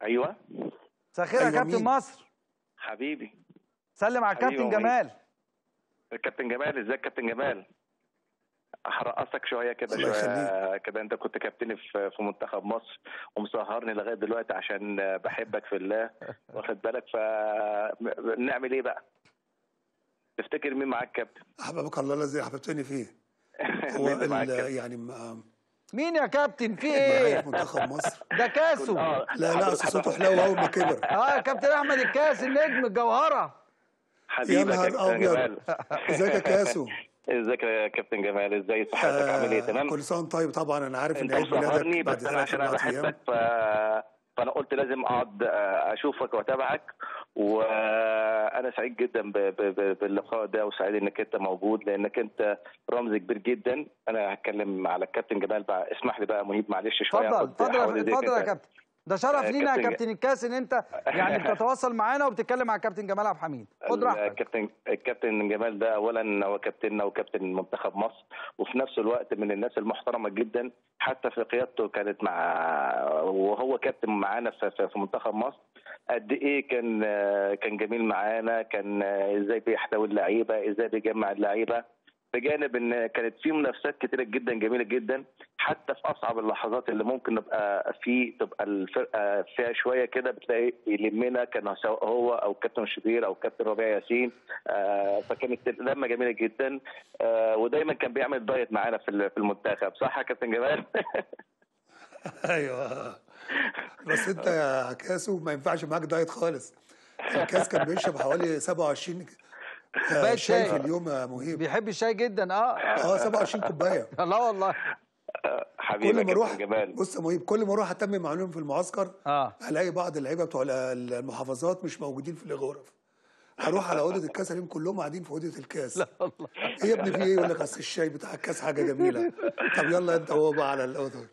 ايوه مساء الخير يا أيوة، كابتن مين؟ مصر حبيبي سلم على حبيبي الكابتن ومين؟ جمال كابتن جمال ازيك كابتن جمال هرقصك شويه كده الله شويه كده انت كنت كابتني في في منتخب مصر ومسهرني لغايه دلوقتي عشان بحبك في الله واخد بالك فنعمل ايه بقى؟ تفتكر مين معاك كابتن؟ احببك الله الذي احببتني فيه هو مين اللي معاك ال- كابتن؟ يعني م- مين يا كابتن في معايا ايه في منتخب مصر ده كاسو آه، لا لا حضرتك- أصل صوته حلو اول ما كبر اه يا كابتن احمد الكاس النجم الجوهره يا حبيبي يا نهار كابتن ابيض جمال ازيك يا كاسو ازيك يا كابتن جمال ازاي صحتك عامل ايه آه، تمام؟ كل سنه وأنت طيب طبعا انا عارف ان انت عيد مسهرني ميلادك بعد بس انا ثلاث عشان انا اربع ايام بحبك ف... فانا قلت لازم اقعد آه، اشوفك واتابعك وانا سعيد جدا ب... ب... ب... باللقاء ده وسعيد انك انت موجود لانك انت رمز كبير جدا انا هتكلم على الكابتن جمال بقى اسمح لي بقى مهيب معلش شويه اتفضل هاخد اتفضل حوالي يا- دقيقة اتفضل يا كده. كابتن ده شرف آه، لينا يا كابتن كابتن الكاس ان انت يعني بتتواصل معانا وبتتكلم مع كابتن جمال عبد الحميد خد راحتك الكابتن الكابتن جمال ده اولا هو كابتننا وكابتن منتخب مصر وفي نفس الوقت من الناس المحترمه جدا حتى في قيادته كانت مع وهو كابتن معانا في, في, في منتخب مصر قد ايه كان كان جميل معانا كان ازاي بيحتوي اللعيبه ازاي بيجمع اللعيبه بجانب ان كانت في منافسات كتيره جدا جميله جدا حتى في اصعب اللحظات اللي ممكن نبقى في تبقى الفرقه فيها شويه كده بتلاقي يلمنا كان سواء هو او كابتن شبير او كابتن ربيع ياسين آه فكانت لمه جميله جدا آه ودايما كان بيعمل دايت معانا في ال- في المنتخب صح يا كابتن جمال؟ ايوه بس انت يا كاسو ما ينفعش معاك دايت خالص الكاس كان بيشرب حوالي 27 كوباية شاي في شاي. اليوم يا مهيب بيحب الشاي جدا اه اه 27 كوبايه لا والله آه، حبيبي كل يا ما اروح كابتن جمال بص يا مهيب كل ما اروح اتمم معلوم في المعسكر اه الاقي بعض اللعيبه بتوع ال- المحافظات مش موجودين في الغرف اروح على اوضه الكاس الاقيهم كلهم قاعدين في اوضه الكاس لا والله ايه يا ابني في ايه يقول لك اصل الشاي بتاع الكاس حاجه جميله طب يلا انت وهو بقى على الاوضه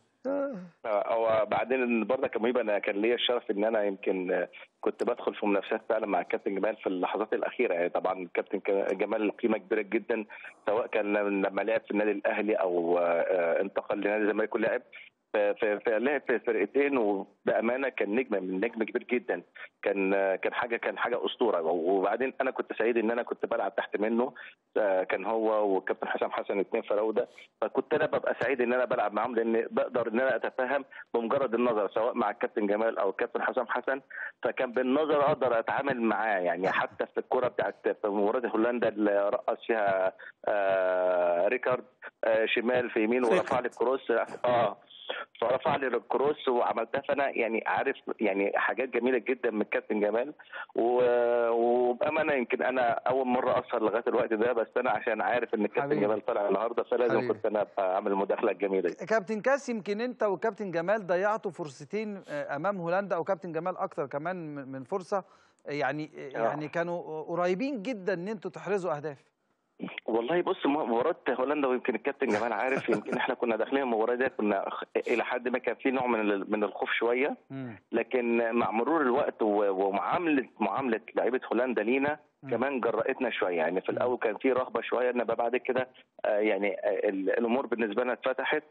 هو بعدين برضك يا مهيب انا كان ليا الشرف ان انا يمكن آه، كنت بدخل في منافسات فعلا مع الكابتن جمال في اللحظات الاخيره يعني طبعا الكابتن ك- جمال قيمه كبيره جدا سواء كان لما لعب في النادي الاهلي او آه، آه، انتقل لنادي الزمالك ولعب ف- ف- فلعب في فرقتين وبامانه كان نجم من نجم كبير جدا كان آه، كان حاجه كان حاجه اسطوره وبعدين انا كنت سعيد ان انا كنت بلعب تحت منه آه، كان هو والكابتن حسام حسن اثنين فراوده فكنت انا ببقى سعيد ان انا بلعب معاهم لان بقدر ان انا اتفاهم بمجرد النظر سواء مع الكابتن جمال او الكابتن حسام حسن فكان بالنظر اقدر اتعامل معاه يعني حتى في الكره بتاعت في مباراه هولندا اللي رقص فيها آه ريكارد آه شمال في يمين ورفع لي الكروس اه فرفع لي الكروس وعملتها فانا يعني عارف يعني حاجات جميله جدا من الكابتن جمال و- وبامانه يمكن انا اول مره اسهر لغايه الوقت ده بس انا عشان عارف ان الكابتن حبيبي. جمال طالع النهارده فلازم حبيبي. كنت انا ابقى اعمل المداخله الجميله دي كابتن كاس يمكن انت وكابتن جمال ضيعتوا فرصتين آه، امام هولندا او كابتن جمال اكتر كمان من- من فرصه آه، يعني آه، يعني كانوا قريبين جدا ان انتوا تحرزوا اهداف والله بص م- مباراة هولندا ويمكن الكابتن جمال عارف يمكن احنا كنا داخلين المباراة دي كنا خ- الى حد ما كان في نوع من ال- من الخوف شوية مم. لكن مع مرور الوقت و- ومعاملة معاملة لعيبة هولندا لينا كمان جرأتنا شوية يعني في الأول كان في رهبة شوية إنما بعد كده آه، يعني آه، ال- الأمور بالنسبة لنا اتفتحت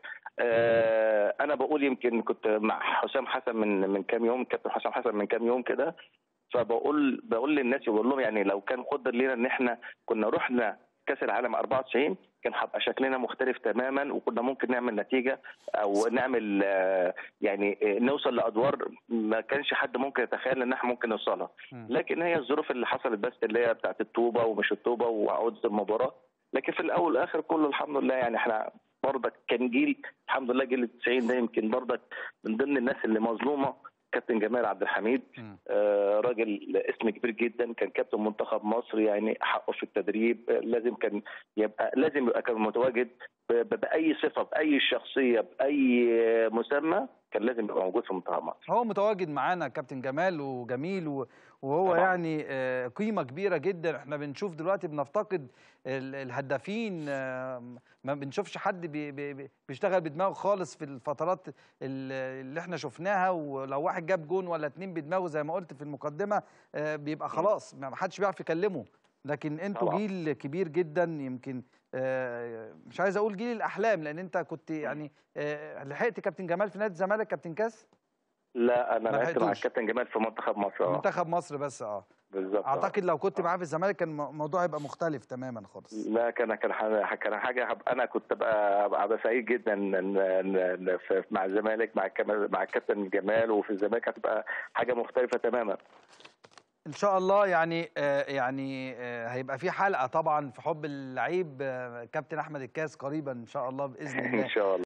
آه، أنا بقول يمكن كنت مع حسام حسن من من كام يوم كابتن حسام حسن من كام يوم كده فبقول بقول للناس بقول لهم يعني لو كان قدر لينا ان احنا كنا رحنا كاس العالم 94 كان هيبقى شكلنا مختلف تماما وكنا ممكن نعمل نتيجه او نعمل آه، يعني آه، نوصل لادوار ما كانش حد ممكن يتخيل ان احنا ممكن نوصلها مم. لكن هي الظروف اللي حصلت بس اللي هي بتاعت الطوبه ومش الطوبه وعوده المباراه لكن في الاول والاخر كله الحمد لله يعني احنا برضك كان جيل الحمد لله جيل 90 ده يمكن برضك من ضمن الناس اللي مظلومه كابتن جمال عبد الحميد مم. آه، راجل اسم كبير جدا كان كابتن منتخب مصر يعني حقه في التدريب آه، لازم كان يبقى لازم يبقى كان متواجد ب- ب- باي صفه باي شخصيه باي آه، مسمى كان لازم يبقى موجود في منتخب مصر هو متواجد معانا كابتن جمال وجميل و- وهو طبعاً. يعني آه، قيمة كبيرة جدا احنا بنشوف دلوقتي بنفتقد ال- الهدافين آه، ما بنشوفش حد بي- بي- بي- بيشتغل بدماغه خالص في الفترات ال- اللي احنا شفناها ولو واحد جاب جون ولا اتنين بدماغه زي ما قلت في المقدمة آه، بيبقى خلاص ما حدش بيعرف يكلمه لكن انتوا طبعاً. جيل كبير جدا يمكن آه، مش عايز اقول جيل الاحلام لان انت كنت يعني آه، لحقت كابتن جمال في نادي الزمالك كابتن كاس لا انا ما لعبت مع لحقتوش. الكابتن جمال في منتخب مصر اه منتخب مصر بس اه بالظبط آه. اعتقد لو كنت معاه في الزمالك كان الم- الموضوع هيبقى مختلف تماما خالص لا كان كان ح- كان حاجه هب- انا كنت بقى ابقى سعيد جدا ان إن- إن في- مع الزمالك مع الكمال- مع الكابتن جمال وفي الزمالك هتبقى حاجه مختلفه تماما ان شاء الله يعني آه يعني آه هيبقى في حلقه طبعا في حب اللعيب آه كابتن احمد الكاس قريبا ان شاء الله باذن الله ان شاء الله